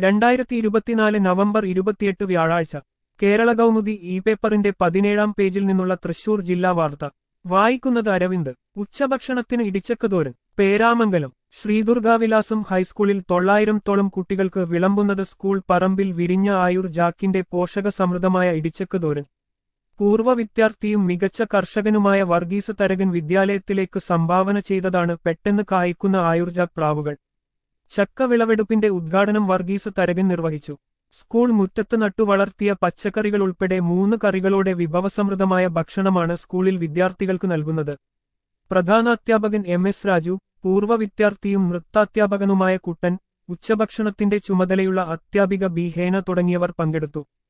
രണ്ടായിരത്തി ഇരുപത്തിനാല് നവംബർ ഇരുപത്തിയെട്ട് വ്യാഴാഴ്ച കേരള കൗമുദി ഇ പേപ്പറിന്റെ പതിനേഴാം പേജിൽ നിന്നുള്ള തൃശൂർ ജില്ലാ വാർത്ത വായിക്കുന്നത് അരവിന്ദ് ഉച്ചഭക്ഷണത്തിന് ഇടിച്ചക്കതോരൻ പേരാമംഗലം ശ്രീദുർഗാവിലാസം ഹൈസ്കൂളിൽ തൊള്ളായിരത്തോളം കുട്ടികൾക്ക് വിളമ്പുന്നത് സ്കൂൾ പറമ്പിൽ വിരിഞ്ഞ ആയുർ ജാക്കിന്റെ പോഷകസമൃദ്ധമായ ഇടിച്ചക്കതോരൻ പൂർവ്വ വിദ്യാർത്ഥിയും മികച്ച കർഷകനുമായ വർഗീസ് തരകൻ വിദ്യാലയത്തിലേക്ക് സംഭാവന ചെയ്തതാണ് പെട്ടെന്ന് കായ്ക്കുന്ന ആയുർജാക് പ്ലാവുകൾ ചക്ക വിളവെടുപ്പിന്റെ ഉദ്ഘാടനം വർഗീസ് തരകൻ നിർവഹിച്ചു സ്കൂൾ മുറ്റത്ത് നട്ടു വളർത്തിയ പച്ചക്കറികൾ ഉൾപ്പെടെ മൂന്ന് കറികളോടെ വിഭവസമൃദ്ധമായ ഭക്ഷണമാണ് സ്കൂളിൽ വിദ്യാർത്ഥികൾക്ക് നൽകുന്നത് പ്രധാനാധ്യാപകൻ എം എസ് രാജു പൂർവ്വ വിദ്യാർത്ഥിയും നൃത്താധ്യാപകനുമായ കുട്ടൻ ഉച്ചഭക്ഷണത്തിന്റെ ചുമതലയുള്ള അധ്യാപിക ബി ഹേന തുടങ്ങിയവർ പങ്കെടുത്തു